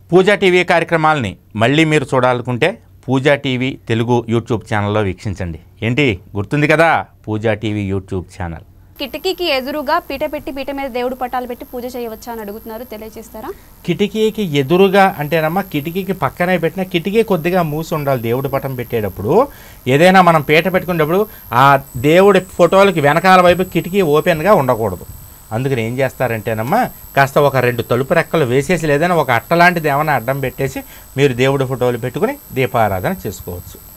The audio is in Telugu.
పూజా టీవీ కార్యక్రమాలని మళ్ళీ మీరు చూడాలనుకుంటే పూజా టీవీ తెలుగు యూట్యూబ్ ఛానల్లో వీక్షించండి ఏంటి గుర్తుంది కదా పూజా టీవీ యూట్యూబ్ ఛానల్ కిటికీకి ఎదురుగా పీట పెట్టి పీట మీద దేవుడు పటాలు పెట్టి పూజ చేయవచ్చా అని అడుగుతున్నారు తెలియజేస్తారా కిటికీకి ఎదురుగా అంటేనమ్మా కిటికీకి పక్కనే పెట్టిన కిటికీ కొద్దిగా మూసి ఉండాలి దేవుడి పటం పెట్టేటప్పుడు ఏదైనా మనం పీట పెట్టుకునేటప్పుడు ఆ దేవుడి ఫోటోలకి వెనకాల వైపు కిటికీ ఓపెన్గా ఉండకూడదు అందుకని ఏం చేస్తారంటేనమ్మా కాస్త ఒక రెండు తలుపు రెక్కలు వేసేసి లేదైనా ఒక అట్ట లాంటిది ఏమైనా అడ్డం పెట్టేసి మీరు దేవుడి ఫోటోలు పెట్టుకుని దీపారాధన చేసుకోవచ్చు